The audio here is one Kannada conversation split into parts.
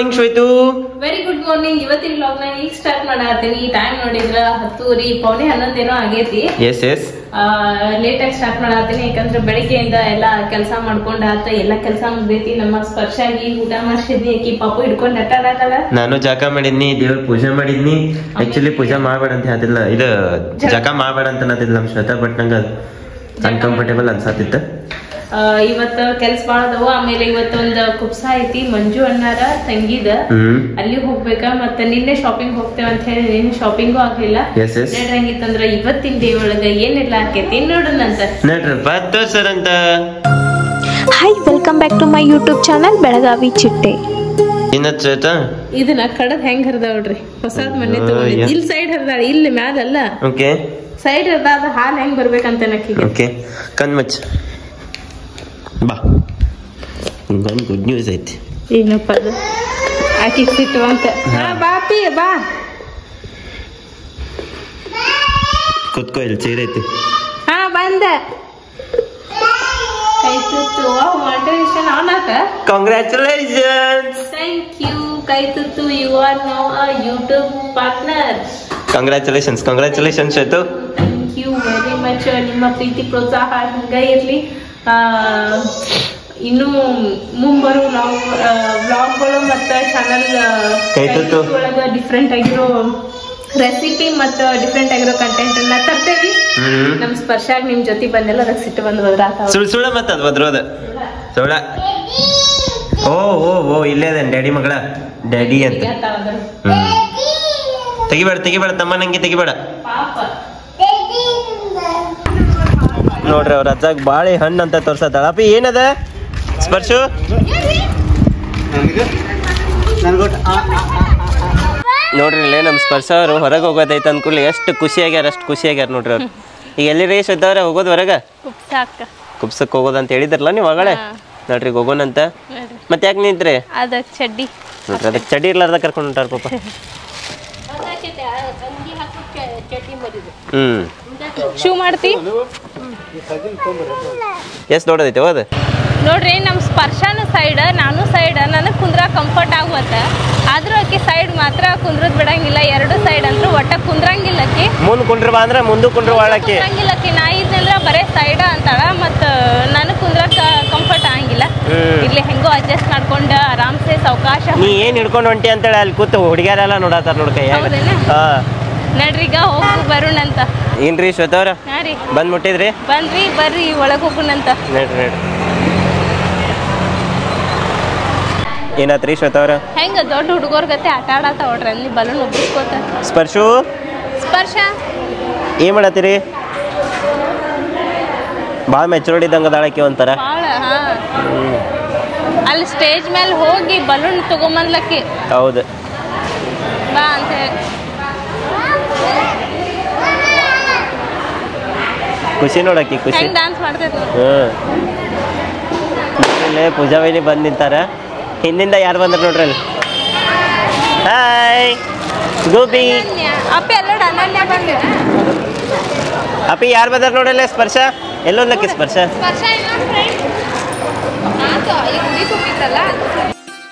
Morning Shwetu very good morning ಇವತ್ತಿನ ವ್ಲಾಗ್ ನ ಈಗ ಸ್ಟಾರ್ಟ್ ಮಾಡತ್ತೀನಿ ಈ ಟೈಮ್ ನೋಡಿದ್ರ ಹತ್ತೂರಿ ಪೌನೆ ಹನ್ನೊಂದೇನೋ ಆಗೈತಿ ಎಸ್ ಎಸ್ ಲೇಟ್ ಆಗಿ ಸ್ಟಾರ್ಟ್ ಮಾಡತ್ತೀನಿ ಯಾಕಂದ್ರೆ ಬೆಳಿಗ್ಗೆಯಿಂದ ಎಲ್ಲಾ ಕೆಲಸ ಮಾಡ್ಕೊಂಡ್ ಆತ ಎಲ್ಲಾ ಕೆಲಸ ಮುಗ್ದೈತಿ ನಮ್ಮ ಸ್ಪರ್ಶಾಗಿ ಊಟ ಮಾಡ್ಸಿದ್ನಿ ಆಕಿ ಪಾಪು ಹಿಡ್ಕೊಂಡ್ ಅಟ್ಟಾಡಕಲ್ಲ ನಾನು ಜಾಕ ಮಾಡಿದ್ನಿ ದೇವ್ರ ಪೂಜೆ ಮಾಡಿದ್ನಿ ಆಕ್ಚುಲಿ ಪೂಜೆ ಮಾಡ್ಬೇಡ ಅಂತ ಹೇಳಿಲ್ಲ ಇದು ಜಕ ಮಾಡ್ಬೇಡ ಅಂತ ಅನ್ನತಿಲ್ಲ ನಮ್ ಶ್ವೇತಾ ಬಟ್ ನಂಗ ಅನ್ಕಂಫರ್ಟೇಬಲ್ ಅನ್ಸಾತಿತ್ತ ಇವತ್ತ ಕೆಲ್ಸ ಬಾಳ ಅದಾವ ಆಮೇಲೆ ಇವತ್ತೊಂದ್ ಕುಪ್ಸ ಐತಿ ಮಂಜು ಅಣ್ಣಾರ ತಂಗಿದ ಹ್ಮ್ ಅಲ್ಲಿ ಹೋಗ್ಬೇಕಾ ಮತ್ತೆ ನಿನ್ನೆ ಶಾಪಿಂಗ್ ಹೋಗ್ತೇವೆ ಅಂತ ಹೇಳಿ ನಿನ್ನೆ ಶಾಪಿಂಗು ಆಗ್ಲಿಲ್ಲ ಎಸ್ ಎಸ್ ನೋಡ್ರಿ ಹಂಗಿತ್ತಂದ್ರ ಇವತ್ತಿನ ಡೇ ಒಳಗ ಏನೆಲ್ಲ ಆಕೈತಿ ನೋಡೋಣಂತ ನೋಡ್ರಿ ಬತ್ತ ಸರ್ ಅಂತ hi welcome back to my YouTube channel Belagavi Chitte ಇನ್ನ ಶ್ವೇತಾ ಇದನ್ನ ಕಡದ್ ಹೆಂಗ್ ಹರಿದಾವ್ರಿ ಹೊಸದ್ ಮನೆ ಆ, ತಗೊಂಡಿ ಯಾ- ಇಲ್ಲಿ ಸೈಡ್ ಹರಿದಾಳ ಇಲ್ಲಿ ಮ್ಯಾಲಲ್ಲ ಓಕೆ ಸೈಡ್ ಹರಿದಾದ ಹಾಲ್ ಹೆಂಗ್ ಬರ್ಬೇಕಂತ ನಕ್ಕಿಗೆ ಓಕೆ ಕಣ್ ಮಚ್ ಬಾ ಒಂದು ಗುಡ್ ನ್ಯೂಸ್ ಐತಿ ಏನಪ್ಪ ಅದು ಆಕಿ ಸಿಟ್ಟು ಅಂತ ಹಾ ಬಾಪಿ ಬಾ ಕುತ್ಕೋ ಇಲ್ಲಿ ಚೇರ್ ಐತಿ ಹಾ ಬಂದ ಕೈ ತುತ್ತು ಮಾನಿಟೈಸೇಷನ್ ಆನ್ ಆತ ಕಾಂಗ್ರ್ಯಾಚುಲೇಷನ್ಸ್ ಥ್ಯಾಂಕ್ ಯು ಕೈ ತುತ್ತು you are now a YouTube partner congratulations congratulations Shwetu thank you very much ನಿಮ್ಮ ಪ್ರೀತಿ ಪ್ರೋತ್ಸಾಹ ಹಂಗ ಇರ್ಲಿ ಆ, ಇನ್ನು ಮುಂಬರೋ ವ್ಲಾಗ್ ವ್ಲಾಗ್ಗಳು ಮತ್ತು ಚಾನಲ್ ಕೈ ತುತ್ತು. ಒಳಗ ಡಿಫ್ರೆಂಟ್ ಆಗಿರೋ ರೆಸಿಪಿ ಮತ್ತು ಡಿಫ್ರೆಂಟ್ ಆಗಿರೋ ಕಂಟೆಂಟ್ ಅನ್ನ ತರ್ತೇವಿ ಹ್ಮ್ ನಮ್ ಸ್ಪರ್ಶಾಗ ನಿಮ್ ಜೊತೆ ಬಂದೆಲ್ಲ ಅದಕ್ಕೆ ಸಿಟ್ಟು ಬಂದು ಹೋದ್ರಾತ ಸುಳ್ ಸುಳ ಮತ್ತ ಅದು ಬದ್ರೋದ ಸುಳ ಓ ಓ ಓ ಇಲ್ಲೇ ಅದ ಡ್ಯಾಡಿ ಮಗಳ ಡ್ಯಾಡಿ ಅಂತ ಹ್ಮ್ ತೆಗಿಬೇಡ ತೆಗಿಬೇಡ ತಮ್ಮ ನಂಗೆ ತೆಗಿಬೇಡ ಪಾಪ ನೋಡ್ರಿ ಅವ್ರ ಅಜ್ಜಾಗ ಬಾಳೆ ಹಣ್ಣು ಅಂತ ತೋರ್ಸತ್ತಾಳ ಅಪ್ಪಿ ಏನದ ಸ್ಪರ್ಶು ನೋಡ್ರಿ ಇಲ್ಲೇ ನಮ್ಮ ಸ್ಪರ್ಶ ಅವರು ಹೊರಗೆ ಹೋಗೋದೈತೆ ಅಂದ್ಕೂಡ್ಲೆ ಎಷ್ಟು ಖುಷಿ ಆಗ್ಯಾರ ಅಷ್ಟು ಖುಷಿ ಆಗ್ಯಾರ ನೋಡ್ರಿ ಅವ್ರು ಈಗ ಎಲ್ಲಿ ರೇಸ್ ಇದ್ದವ್ರೆ ಹೋಗೋದು ಹೊರಗೆ ಸಾಕ ಕುಬ್ಸಕ್ಕೆ ಹೋಗೋದು ಅಂತ ಹೇಳಿದ್ರಲ್ಲ ನೀವು ಹೊಗಳೇ ನೋಡ್ರಿ ಈಗ ಹೋಗೋಣಂತ ಮತ್ತೆ ಯಾಕೆ ನಿಂತ್ರಿ ಅದ ಚಡ್ಡಿ ನೋಡ್ರಿ ಅದಕ್ಕೆ ಚಡಿ ಇರ್ಲಾರ್ದ ಕರ್ಕೊಂಡು ಹೊಂಟಾರ ಪಾಪ ಹ್ಮ್ ಶೂ ಮಾಡ್ತಿ ಎಷ್ಟು ದೊಡ್ಡದೈತೆ ಹೋದ ನೋಡ್ರಿ ನಮ್ಮ ಸ್ಪರ್ಶನ ಸೈಡ್ ನಾನು ಸೈಡ್ ನನಗೆ ಕುಂದ್ರ ಕಂಫರ್ಟ್ ಆಗುವತ್ತ ಆದ್ರೂ ಆಕಿ ಸೈಡ್ ಮಾತ್ರ ಕುಂದ್ರದ್ ಬಿಡಂಗಿಲ್ಲ ಎರಡು ಸೈಡ್ ಅಂದ್ರು ಒಟ್ಟ ಕುಂದ್ರಂಗಿಲ್ಲ ಆಕಿ ಮುಂದ್ ಕುಂಡ್ರ ಬಾ ಅಂದ್ರೆ ಮುಂದೆ ಕುಂಡ್ರ ವಾಳಕ್ಕೆ ಕುಂದ್ರಂಗಿಲ್ಲ ಆಕಿ ನಾ ಇದ್ನಂದ್ರ ಬರೇ ಸೈಡ ಅಂತಾಳ ಮತ್ತ ನನಗ್ ಕುಂದ್ರಕ್ ಕಂಫರ್ಟ್ ಆಗಂಗಿಲ್ಲ ಹ್ಮ್. ಇಲ್ಲಿ ಹೆಂಗೋ ಅಡ್ಜಸ್ಟ್ ಮಾಡ್ಕೊಂಡ ಆರಾಮ್ಸೆ ಸಾವಕಾಶ ನೀ ಏನ್ ಹಿಡ್ಕೊಂಡು ಹೊಂಟಿ ಅಂತೇಳಿ ಅಲ್ಲಿ ಕೂತು ಹುಡುಗಿಯರೆಲ್ಲ ನೋಡತ್ತಾರ ನೋಡ್ ಕೈಯಾಗ ಹೌದೇನ? ಹಾ ನಡ್ರಿಗ ಹೋಗು ಬರೋಣಂತ ಏನ್ರಿ ಶ್ವೇತವ್ರ ಹಾ ರೀ ಬಂದ್ ಮುಟ್ಟಿದ್ರಿ ಬಂದ್ರಿ ಬರ್ರಿ ಒಳಗ್ ಹೋಗುಣಂತ ನೋಡ್ರಿ ನೋಡ್ರಿ ಏನಾತ್ರಿ ಶ್ವೇತವ್ರ ಹೆಂಗ ದೊಡ್ಡ ಹುಡುಗರ ಗತೆ ಆಟ ಆಡಾತ ನೋಡ್ರಿ ಅಲ್ಲಿ ಬಲೂನ್ ಉಬ್ಬಿಸ್ಕೋತ ಸ್ಪರ್ಶು ಸ್ಪರ್ಶ ಏನ್ ಮಾಡತ್ತೀರಿ ಭಾಳ ಮೆಚೂರ್ಡ್ ಇದ್ದಂಗ ಅದಾಳಕಿ ಒಂಥರ ಬಾಳ ಹಾ ಅಲ್ಲಿ ಸ್ಟೇಜ್ ಮೇಲೆ ಹೋಗಿ ಬಲೂನ್ ತಗೊಂಬಂದ್ಲಕ್ಕಿ ಹೌದು ಬಾ ಅಂತ ಹೇಳಿ ಖುಷಿ ನೋಡಕ್ಕಿ ಖುಷಿ ಹೆಂಗ್ ಡಾನ್ಸ್ ಮಾಡ್ತೈತಿ ನೋಡು. ಹ್ಮ್ ಇಲ್ಲೇ ಪೂಜಾ ವೈನಿ ಬಂದ್ ನಿಂತಾರ ಹಿಂದಿಂದ ಯಾರು ಬಂದ್ರ ನೋಡ್ರಿ ಅಲ್ಲಿ ಹಾಯ್ ಗೋಪಿ ಅನನ್ಯ ಅಪ್ಪಿ ಎಲ್ಲ ಅನನ್ಯ ಬಂದಿರ ಅಪ್ಪಿ ಯಾರು ಬಂದಾರ ನೋಡಲ್ಲ ಸ್ಪರ್ಶ ಎಲ್ಲೋದ್ಲಕ್ಕಿ ಸ್ಪರ್ಶ ಸ್ಪರ್ಶ ಇಲ್ಲ ಫ್ರೆಂಡ್ ಆತು ಈಗ ಹುಡಿ ತುಂಬಿದ್ರಲ್ಲ ಅದು ಸರಿ.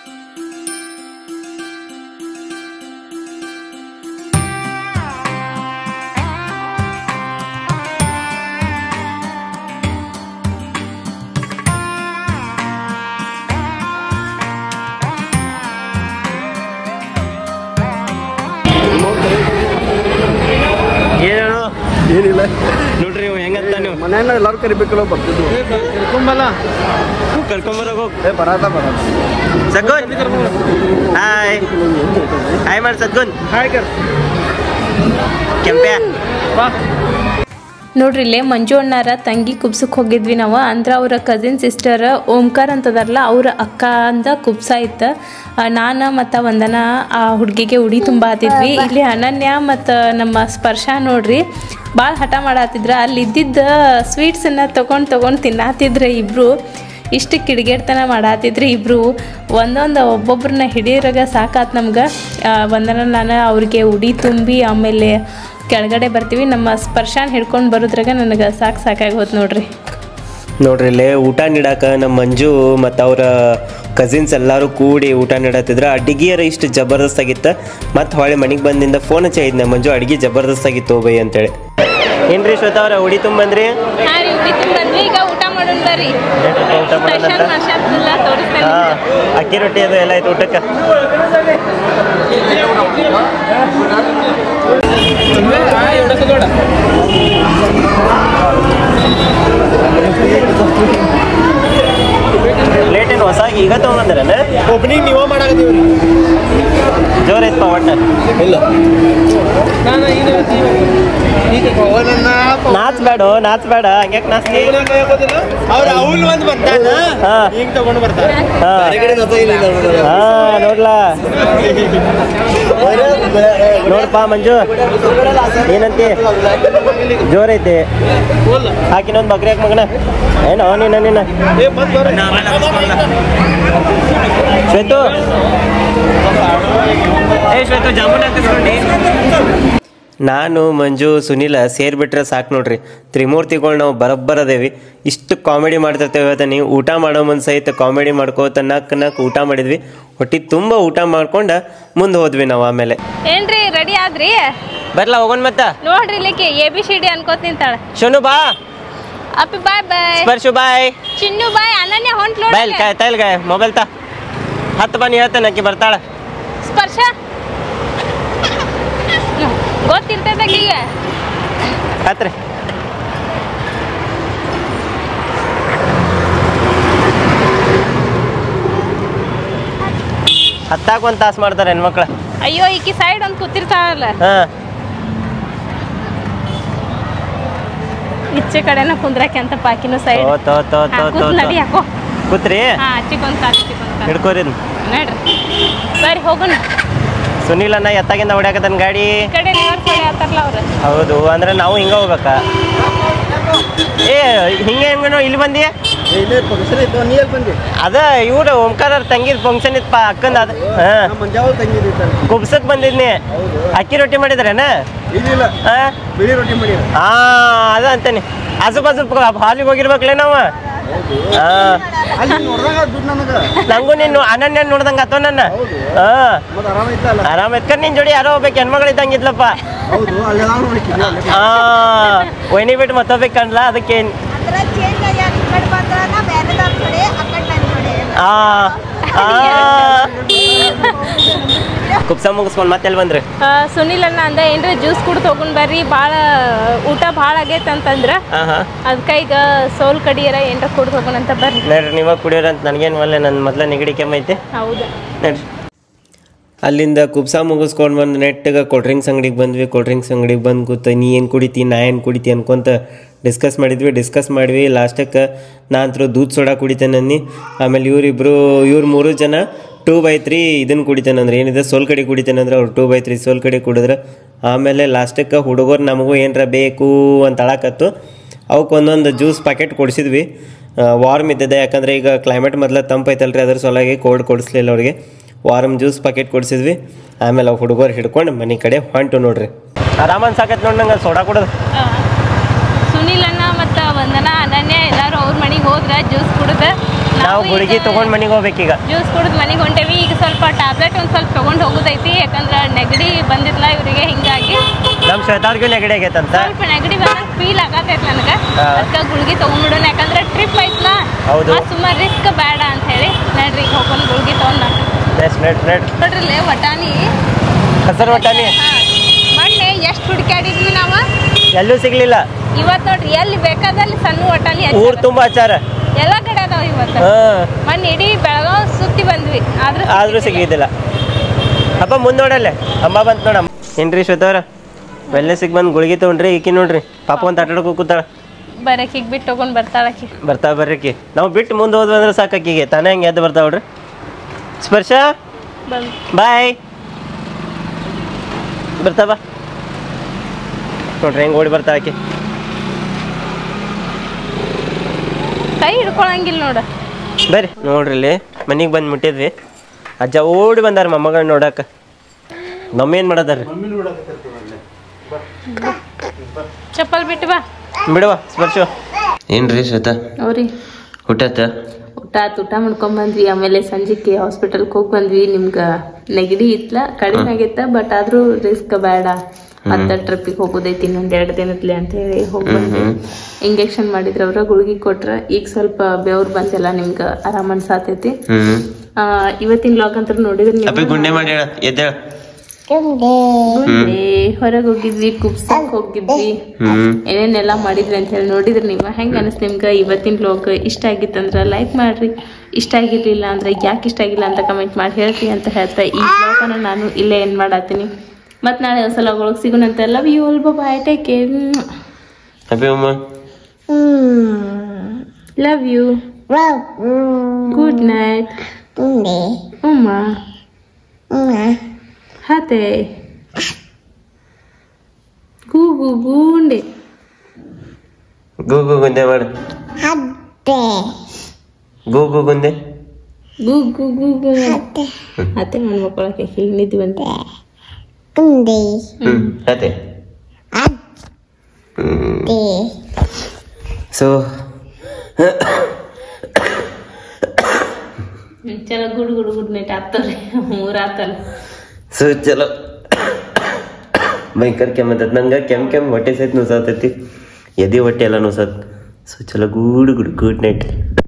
ಏನು ಏನಿಲ್ಲ ನೋಡ್ರಿ ಇವ್ ಹೆಂಗಂತ ನೀವು ಮನೆಯನ್ನ ಎಲ್ಲಾರು ಕರಿಬೇಕಲ್ಲ ಬರ್ತಿದ್ವು ಕರ್ಕೊಂಬಲ್ಲ ಕರ್ಕೊಂಬರೋಗ ಹೋಗ್ ಏ ಬರಾತ ಬರಾತ ಸದ್ಗುನ್ ಹಾಯ್ ಹಾಯ್ ಮಾಡಿ ಸದ್ಗುನ್ ಹಾಯ್ ಕರ್ ಕೆಂಪ್ಯಾ ನೋಡ್ರಿ ಇಲ್ಲೇ ಮಂಜು ಅಣ್ಣಾರ ತಂಗಿ ಕುಬ್ಸಕ್ಕೆ ಹೋಗಿದ್ವಿ ನಾವು ಅಂದ್ರೆ ಅವರ ಕಸಿನ್ ಸಿಸ್ಟರ್ ಓಂಕಾರ್ ಅಂತದಾರಲ್ಲ ಅವ್ರ ಅಕ್ಕ ಅಂದ ಕುಬ್ಸ ಇತ್ತು ನಾನು ಮತ್ತು ವಂದನ ಆ ಹುಡುಗಿಗೆ ಉಡಿ ತುಂಬ ಹತ್ತಿದ್ವಿ ಇಲ್ಲಿ ಅನನ್ಯ ಮತ್ತು ನಮ್ಮ ಸ್ಪರ್ಶ ನೋಡ್ರಿ ಭಾಳ ಹಠ ಮಾಡತ್ತಿದ್ರ ಅಲ್ಲಿ ಇದ್ದಿದ್ದ ಸ್ವೀಟ್ಸನ್ನು ತೊಗೊಂಡು ತೊಗೊಂಡು ತಿನ್ನತ್ತಿದ್ರು ಇಬ್ಬರು ಇಷ್ಟು ಕಿಡಿಗೇಡ್ತನ ಮಾಡತ್ತಿದ್ರಿ ಇಬ್ಬರು ಒಂದೊಂದು ಒಬ್ಬೊಬ್ರನ್ನ ಹಿಡಿಯೋರಾಗ ಸಾಕಾತ್ ನಮ್ಗೆ ಒಂದನ ನಾನು ಅವ್ರಿಗೆ ಉಡಿ ತುಂಬಿ ಆಮೇಲೆ ಕೆಳಗಡೆ ಬರ್ತೀವಿ ನಮ್ಮ ಸ್ಪರ್ಶಾನ್ ಹಿಡ್ಕೊಂಡು ಬರೋದ್ರಾಗ ನನಗೆ ಸಾಕು ಸಾಕಾಗಿ ಹೋತ್ ನೋಡ್ರಿ ನೋಡ್ರಿ ಇಲ್ಲೇ ಊಟ ನೀಡಾಕ ನಮ್ಮ ಮಂಜು ಮತ್ತು ಅವರ ಕಸಿನ್ಸ್ ಎಲ್ಲರೂ ಕೂಡಿ ಊಟ ನೀಡತ್ತಿದ್ರು ಅಡ್ಗಿಯರ ಇಷ್ಟು ಜಬರ್ದಸ್ತ್ ಆಗಿತ್ತ ಮತ್ತು ಹೊಳೆ ಮನೆಗೆ ಬಂದಿಂದ ಫೋನ್ ಹಚ್ಚಿದ್ನ ಮಂಜು ಅಡ್ಗೆ ಜಬರ್ದಸ್ತ್ ಆಗಿತ್ತು ಬೈ ಅಂತೇಳಿ ಏನ್ರಿ ಶ್ವೇತಾ ಅವ್ರ ಉಡಿ ತುಂಬಂದ್ರಿ ಹಾ ರೀ ಉಡಿ ತುಂಬಂದ್ವಿ ಈಗ ಊಟ ಮಾಡೋಣ ಬರ್ರಿ ಊಟ ಮಾಡೋಣ ಸ್ಪೆಷಲ್ ಮಸಾಲೆಲ್ಲ ತೋರಿಸ್ತೇನೆ ಹಾ ಅಕ್ಕಿ ರೊಟ್ಟಿ ಅದು ಎಲ್ಲ ಆಯ್ತು ಊಟಕ್ಕೆ ಪ್ಲೇಟ್ ಏನು ಹೊಸ ಈಗ ತೊಗೊಂಬಂದ್ರನ ಓಪನಿಂಗ್ ನೀವೇ ಮಾಡಾಕತ್ತೀವ್ರಿ ಜೋರ್ ಐತಪ್ಪ ಒಟ್ಟ ಇಲ್ಲ ನಾನು ಈಗ ಈಗ ಪವನನ್ನ ನಾಚ್ ಬೇಡ ನಾಚ್ ಬೇಡ ಹಂಗ್ಯಾಕ್ ನಾಚ್ತಿ ಅವ್ರ ಅವಲ್ ಒಂದ್ ಬರ್ತಾನ ಹಾ. ಈಗ ತಗೊಂಡು ಬರ್ತಾನೆ ಹಾ ಬೇರೆ ಕಡೆ ನತ ಇಲ್ಲ ಇಲ್ಲ ಹಾ ನೋಡ್ಲಾ ನೋಡಪ್ಪ ಮಂಜು ಏನಂತಿ ಜೋರ್ ಐತಿ ಹಾಕಿನೊಂದು ಬಕ್ರಿ ಹಾಕ್ ಮಗನ ಏನೋ ನೀನ ನೀನ ಏ ಬಂದ್ ಬರ್ರಿ ಶ್ವೇತು ಏ ಶ್ವೇತು ಜಾಮೂನ್ ಹಾಕಿಸ್ಕೊಂಡಿ ನಾನು ಮಂಜು ಸುನಿಲ ಸೇರಿಬಿಟ್ರೆ ಸಾಕು ನೋಡ್ರಿ ತ್ರಿಮೂರ್ತಿಗಳು ನಾವು ಬರೋಬ್ಬರ ಅದೇವಿ ಇಷ್ಟು ಕಾಮಿಡಿ ಮಾಡ್ತಿರ್ತೇವೆ ಇವತ್ತು ನೀವು ಊಟ ಮಾಡೋ ಮುಂದೆ ಸಹಿತ ಕಾಮಿಡಿ ಮಾಡ್ಕೋತ ನಕ್ ನಕ್ ಊಟ ಮಾಡಿದ್ವಿ ಹೊಟ್ಟಿ ತುಂಬ ಊಟ ಮಾಡ್ಕೊಂಡು ಮುಂದೆ ಹೋದ್ವಿ ನಾವು ಆಮೇಲೆ ಏನ್ರಿ ರೆಡಿ ಆದ್ರಿ ಬರ್ಲಾ ಹೋಗೋಣ ಮತ್ತ ನೋಡ್ರಿ ಇಲ್ಲಿಕ್ಕೆ ಎ ಬಿ ಸಿ ಡಿ ಅನ್ಕೋತ ನಿಂತಾಳ ಶೋನು ಬಾ ಅಪ್ಪಿ ಬಾಯ್ ಬಾಯ್ ಸ್ಪರ್ಶು ಬಾಯ್ ಚಿನ್ನು ಬಾಯ್ ಅನನ್ಯ ಹೊಂಟ್ ಬಾಯ್ ಕಾಯ್ ತೈಲ್ ಗಾಯ ಮೊಬೈಲ್ ತಾ ಹತ್ತು ಬನ್ನಿ ಹೇಳ್ತೇನೆ ಆಕಿ ಬರ್ತಾಳ ಸ್ಪರ್ಶ ಹ್ಮ್. ಗೊತ್ತಿರ್ತೈತೆ ಈಗ ಹತ್ರಿ ಹತ್ತಾಕ ಒಂದು ತಾಸು ಮಾಡ್ತಾರೆ ಹೆಣ್ಮಕ್ಳು ಅಯ್ಯೋ ಈಕಿ ಸೈಡ್ ಒಂದ್ ಕೂತಿರ್ತಾಳಲ್ಲ ಹಾಂ ಈಚೆ ಕಡೆನ ಕುಂದ್ರಕ್ಕೆ ಅಂತ ಪಾಕಿನ ಸೈಡ್ ತೋ ತೋ ತೋ ತೋ ತೋ ನಡಿ ಹಾಕೋ ಕೂತ್ರಿ ಹಾ ಚಿಕೊಂದ್ ಕಾಲ್ ಚಿಕೊಂದ್ ಕಾಲ್ ಹಿಡ್ಕೋರಿ ಇದ್ನ. ನಡ್ರಿ ಬರ್ರಿ ಹೋಗೋಣ ಸುನೀಲ್ ಅಣ್ಣ ಎತ್ತಾಗಿಂದ ಹೊಡ್ಯಾಕತ್ತಾನ ಗಾಡಿ ಈ ಕಡೆ ರಿವರ್ಸ್ ಹೊಡೆ ಆತಾರಲ್ಲ ಅವ್ರು ಹೌದು ಅಂದ್ರೆ ನಾವು ಹಿಂಗ ಹೋಗ್ಬೇಕಾ ಏ ಹಿಂಗೆ ಹೆಂಗನೋ ಇಲ್ಲಿ ಬಂದಿ ಇಲ್ಲೇ ಫಂಕ್ಷನ್ ಇತ್ತು ನೀ ಎಲ್ಲಿ ಬಂದಿ ಅದ ಇವ್ರು ಓಂಕಾರ ತಂಗಿದ ಫಂಕ್ಷನ್ ಇತ್ತಪ್ಪ ಅಕ್ಕಂದ ಅದ ಹಾಂ ನಮ್ಮ ಮಂಜಾವಲ್ ತಂಗಿದಿ ಕುಬ್ಸಕ್ ಬಂದಿದ್ನಿ ಅಕ್ಕಿ ರೊಟ್ಟಿ ಮಾಡಿದ್ರೇನ ಇದಿಲ್ಲ ಹಾಂ ಬಿಳಿ ರೊಟ್ಟಿ ಮಾಡಿ ಹಾ ಅದ ಅಂತಾನೆ ಆಜು ಬಾಜು ಹಾಲಿಗೆ ಹೋಗಿರ್ಬೇಕಲೇ ನಾವು ಹಾ ಅಲ್ಲಿ ನೋಡ್ದಾಗ ದುಡ್ಡು ನನಗೆ ನಂಗೂ ನೀನು ಅನನ್ಯ ನೋಡ್ದಂಗ ಆತೋ ನನ್ನ ಹಾ ಮತ್ತೆ ಆರಾಮ ಇತ್ತಲ್ಲ ಆರಾಮ್ ಎತ್ಕೊಂಡ್ ನಿನ್ ಜೋಡಿ ಯಾರೋ ಒಬ್ಬ ಹೆಣ್ಮಗಳು ಇದ್ದಂಗಿದ್ಲಪ್ಪ ಹೌದು ಅಲ್ಲಿ ನಾವು ನೋಡಿಕ್ಕಿದ್ವಿ ಅಲ್ಲಿ ಹಾ ವೈನಿ ಬಿಟ್ಟು ಮತ್ತೊಬ್ಬ ಕಂಡ್ಲ ಅದಕ್ಕೆ ಅದರ ಚೇಂಜ್ ಆಗ್ಯಾಕ ಈ ಕಡೆ ಬಂದ್ರನ ಬೇರೆದವ್ರ ಕಡೆ ಆ ಕಡೆ ನನ್ನ ಕಡೆ ಆ ಆ ಕುಪ್ಸ ಮುಗಿಸ್ಕೊಂಡ್ ಮತ್ತೆ ಎಲ್ಲಿ ಬಂದ್ರಿ ಆ, ಸುನಿಲ್ ಅಣ್ಣ ಅಂದ ಏನ್ರಿ ಜ್ಯೂಸ್ ಕುಡ್ದು ಹೋಗುನ್ ಬರ್ರಿ ಭಾಳ ಊಟ ಭಾಳ ಆಗೈತೆ ಅಂತಂದ್ರ ಹಾ ಹಾ ಅದಕ್ಕೆ ಈಗ ಸೋಲ್ ಕಡಿಯರ ಏನ್ರ ಕುಡ್ದು ಹೋಗೋಣ ಅಂತ ಬರ್ರಿ ನಡ್ರಿ ನೀವಾಗ ಕುಡಿಯೋರಂತ ನನಗೇನು ಒಳ್ಳೆ ನನ್ನ ಮೊದ್ಲ ನೆಗಡಿ ಕೆಮ್ಮೈತಿ ಹೌದು ನಡ್ರಿ ಅಲ್ಲಿಂದ ಕುಬ್ಸ ಮುಗಿಸ್ಕೊಂಡು ಬಂದು ನೆಟ್ಟಿಗೆ ಕೋಲ್ಡ್ ಡ್ರಿಂಕ್ಸ್ ಅಂಗಡಿಗೆ ಬಂದ್ವಿ ಕೋಲ್ಡ್ ಡ್ರಿಂಕ್ಸ್ ಅಂಗಡಿಗೆ ಬಂದು ಕೂತ ನೀ ಏನು ಕುಡಿತಿ ನಾ ಏನು ಕುಡಿತಿ ಅನ್ಕೊಂತ ಡಿಸ್ಕಸ್ ಮಾಡಿದ್ವಿ ಡಿಸ್ಕಸ್ ಮಾಡಿದ್ವಿ ಲಾಸ್ಟಕ್ಕೆ ನಾ ಅಂತರೂ ದೂದ್ ಸೋಡಾ ಕುಡಿತೇನೆ ಅನ್ನಿ ಆಮೇಲೆ ಇವರಿಬ್ಬರು ಇವ್ರು ಮೂರು ಜನ ಟೂ ಬೈ ತ್ರೀ ಇದನ್ನು ಕುಡಿತೇನೆ ಅಂದ್ರೆ ಏನಿದೆ ಸೋಲ್ ಕಡೆ ಕುಡಿತೇನೆ ಅಂದ್ರೆ ಅವ್ರು ಟೂ ಬೈ ತ್ರೀ ಸೋಲ್ ಕಡೆ ಕುಡಿದ್ರೆ ಆಮೇಲೆ ಲಾಸ್ಟಕ್ಕೆ ಹುಡುಗರು ನಮಗೂ ಏನರ ಬೇಕು ಅಂತ ಅಳಕತ್ತು ಅವಕ್ಕೆ ಒಂದೊಂದು ಜ್ಯೂಸ್ ಪ್ಯಾಕೆಟ್ ಕೊಡಿಸಿದ್ವಿ ವಾರ್ಮ್ ಇದ್ದದೆ ಯಾಕಂದರೆ ಈಗ ಕ್ಲೈಮೇಟ್ ಮೊದಲ ತಂಪೈತಲ್ರಿ ಅದ್ರ ಸಲುವಾಗಿ ಕೋಲ್ಡ್ ಕೊಡಿಸ್ಲಿಲ್ಲ ಅವ್ರಿಗೆ ವಾರಮ್ ಜ್ಯೂಸ್ ಪ್ಯಾಕೆಟ್ ಕೊಡಿಸಿದ್ವಿ ಆಮೇಲೆ ಅವು ಹುಡುಗರು ಹಿಡ್ಕೊಂಡು ಮನೆ ಕಡೆ ಹೊಂಟು ನೋಡ್ರಿ ಆರಾಮ ಅನ್ಸಾಕತ್ ನೋಡಿ ನಂಗೆ ಸೋಡಾ ಕುಡೋದು ಆ, ಸುನಿಲ್ ಅಣ್ಣ ಮತ್ತು ವಂದನ ಅನನ್ಯ ಎಲ್ಲರೂ ಅವ್ರ ಮನೆಗೆ ಹೋದ್ರ ಜ್ಯೂಸ್ ಕುಡ್ದು ನಾವು ಗುಳಿಗೆ ತೊಗೊಂಡು ಮನೆಗೆ ಹೋಗ್ಬೇಕೀಗ ಜ್ಯೂಸ್ ಕುಡ್ದು ಮನೆಗೆ ಹೊಂಟೇವಿ ಈಗ ಸ್ವಲ್ಪ ಟ್ಯಾಬ್ಲೆಟ್ ಒಂದು ಸ್ವಲ್ಪ ತೊಗೊಂಡು ಹೋಗೋದೈತಿ ಯಾಕಂದ್ರೆ ನೆಗಡಿ ಬಂದಿಲ್ಲ ಇವರಿಗೆ ಹಿಂಗಾಗಿ ನಮ್ಮ ಶ್ವೇತಾವ್ರಿಗೂ ನೆಗಡಿ ಆಗೈತಂತ ಸ್ವಲ್ಪ ನೆಗಡಿ ಬಂದಂಗೆ ಫೀಲ್ ಆಗತೈತಿ ನನಗೆ ಹಾ. ಅದಕ್ಕೆ ಗುಳ್ಗಿ ತೊಗೊಂಡ್ಬಿಡೋಣ ಯಾಕಂದ್ರೆ ಟ್ರಿಪ್ ಐತ್ಲ ಹೌದು. ಸುಮಾರು ರಿಸ್ಕ್ ಬೇಡ ಅಂತ ಹೇಳಿ ನಡ್ರಿ ಈಗ ಹೋಗೋಣ ಗುಳ್ಗಿ ತೊಗೊಂಡು ನೆಟ್ ನೆಟ್ ನೆಟ್ ನೋಡ್ರಿಲ್ಲೇ ವಟಾಣಿ ಹಸರು ಒಟ್ಟಾನಿ ಹಾ. ಮೊನ್ನೆ ಎಷ್ಟು ಹುಡುಕಾಡಿದ್ವಿ ನಾವು ಎಲ್ಲೂ ಸಿಗ್ಲಿಲ್ಲ ಇವತ್ತು ನೋಡ್ರಿ ಎಲ್ಲಿ ಬೇಕಾದಲ್ಲಿ ಸಣ್ಣ ವಟಾಣಿ ಹಚ್ಚಾರ. ಊರು ತುಂಬ ಹಚ್ಚಾರ ಎಲ್ಲ ಕಡೆ ಅದಾವ ಇವತ್ತು ಹಾಂ ಮೊನ್ನೆ ಇಡೀ ಬೆಳಗಾವ್ ಸುತ್ತಿ ಬಂದ್ವಿ ಆದ್ರೂ ಆದರೂ ಸಿಗಿದ್ದಿಲ್ಲ ಅಪ್ಪ ಮುಂದೆ ನೋಡಲ್ಲೇ ಅಮ್ಮ ಬಂತು ನೋಡಮ್ಮ ಏನ್ರಿ ಶ್ವೇತವ್ರ ವೆಲ್ನೆಸ್ಸಿಗೆ ಬಂದು ಗುಳಿಗೆ ತೊಗೊಂಡ್ರಿ ಈಕಿ ನೋಡ್ರಿ ಪಾಪ ಒಂದು ಆಟಾಡ್ಕೊ ಕೂತಾಳ ಬರಕ್ಕೆ ಈಗ ಬಿಟ್ಟು ತಗೊಂಡ್ ಬರ್ತಾಳಕಿ ಬರ್ತಾ ಬರ್ರಿಕಿ ನಾವು ಬಿಟ್ಟು ಮುಂದೆ ಹೋದ್ವಿ ಅಂದ್ರೆ ಸಾಕಾಕಿಗೆ ತಾನೇ ಹೆಂಗೆ ಎದ್ದು ಬರ್ತಾವ ನೋಡ್ರಿ ಸ್ಪರ್ಶ ಬಂದ್ ಬಾಯ್ ಬರ್ತಾ ಬಾ ನೋಡ್ರಿ ಹೆಂಗೆ ಓಡಿ ಬರ್ತಾ ಆಕಿ ಕೈ ಹಿಡ್ಕೊಳಂಗಿಲ್ಲ ನೋಡು ಬರ್ರಿ ನೋಡ್ರಿ ಇಲ್ಲಿ ಮನೆಗೆ ಬಂದು ಮುಟ್ಟಿದ್ವಿ ಅಜ್ಜ ಓಡಿ ಬಂದಾರ ಮೊಮ್ಮಗಳನ್ನ ನೋಡಕ್ಕೆ ಮಮ್ಮಿ ಏನು ಮಾಡದಾರ್ರಿ ಚಪ್ಪಲ್ ಬಿಟ್ಟು ಬಾ ಬಿಡುವ ಸ್ಪರ್ಶು ಏನ್ರಿ ಶ್ವೇತಾ ಅವ್ರಿ ಊಟ ಆತ ಊಟ ಆತ್ ಊಟ ಮಾಡ್ಕೊಂಡ್ ಬಂದ್ವಿ ಆಮೇಲೆ ಸಂಜೆಗೆ ಹಾಸ್ಪಿಟಲ್ಗೆ ಹೋಗಿ ಬಂದ್ವಿ ನಿಮ್ಗ ನೆಗಡಿ ಇತ್ಲ ಕಡಿಮೆ ಆಗಿತ್ತ ಬಟ್ ಆದ್ರೂ ರಿಸ್ಕ್ ಬೇಡ ಮತ್ತೆ ಟ್ರಿಪ್ಪಿಗೆ ಹೋಗೋದೈತಿ ಇನ್ನೊಂದ್ ಎರಡು ದಿನದ್ಲೆ ಅಂತ ಹೇಳಿ ಹೋಗಿ ಬಂದ್ವಿ ಇಂಜೆಕ್ಷನ್ ಮಾಡಿದ್ರ ಅವ್ರ ಗುಳಿಗೆ ಕೊಟ್ರ ಈಗ ಸ್ವಲ್ಪ ಬೆವ್ರು ಬಂತೆಲ್ಲ ನಿಮ್ಗ ಆರಾಮ್ ಅನ್ಸಾತೈತಿ ಹ್ಮ್ ಆ, ಇವತ್ತಿನ ಲಾಗ್ ಅಂತ ನೋಡಿದ್ರೆ ಅಪ್ಪಿ ಗುಂಡೆ ಮಾಡಿ ಹೇಳ ಎದ್ದೇಳ ಹೊರಗೆ ಹೋಗಿದ್ವಿ ಕುಬ್ಸಕ್ ಹೋಗಿದ್ವಿ ಹ್ಮ್ ಏನೇನೆಲ್ಲ ಮಾಡಿದ್ರಿ ಅಂತ ಹೇಳಿ ನೋಡಿದ್ರಿ ನೀವು ಹೆಂಗ ಅನಿಸ್ ನಿಮ್ಗೆ ಇವತ್ತಿನ ಬ್ಲಾಗ್ ಇಷ್ಟ ಆಗಿತ್ತಂದ್ರ ಲೈಕ್ ಮಾಡ್ರಿ ಇಷ್ಟ ಆಗಿರ್ಲಿಲ್ಲ ಅಂದ್ರೆ ಯಾಕೆ ಇಷ್ಟ ಆಗಿಲ್ಲ ಅಂತ ಕಮೆಂಟ್ ಮಾಡಿ ಹೇಳ್ರಿ ಅಂತ ಹೇಳ್ತಾ ಈ ಬ್ಲಾಗನ್ನ ನಾನು ಇಲ್ಲೇ ಏನ್ ಮಾಡತ್ತೀನಿ ಮತ್ ನಾಳೆ ಹೊಸ ಒಳಗೆ ಸಿಗೋಣಂತ ಲವ್ ಯು ಅಲ್ ಬಾಯ್ ಟೇಕ್ ಕೇರ್ ಅಪ್ಪಿ ಅಮ್ಮ ಲವ್ ಯು ಗುಡ್ ನೈಟ್ ಉಮ್ಮ ಹತೆ ಗು ಗು ಗೂಂಡೆ ಗು ಗು ಗುಂದೆ ಮಾಡು ಗು ಗು ಗುಂದೆ ಗು ಗು ಗು ಗು ಅತ್ತೆ ಮಾಡ್ಮಕ್ಕೊಳಕ್ಕೆ ಹೀಗೆ ನಿದ್ದೆ ಬಂತ ಹ್ಮ್ ಅದೇ ಸೊ ಚಲೋ ಗುಡ್ ಗುಡ್ ಗುಡ್ ನೈಟ್ ಆಗ್ತಾವ್ರಿ ಮೂರ್ ಆತಲ್ಲ ಸೊ ಚಲೋ ಭಯಂಕರ ಕೆಮ್ಮತ್ತೈತಿ ನಂಗೆ ಕೆಮ್ ಕೆಮ್ ಹೊಟ್ಟೆ ಸಹಿತ ನುಸಾತೈತಿ ಎದೆ ಹೊಟ್ಟೆ ಎಲ್ಲ ನುಸಾತ್ ಸೊ ಚಲೋ ಗುಡ್ ಗುಡ್ ಗುಡ್ ನೈಟ್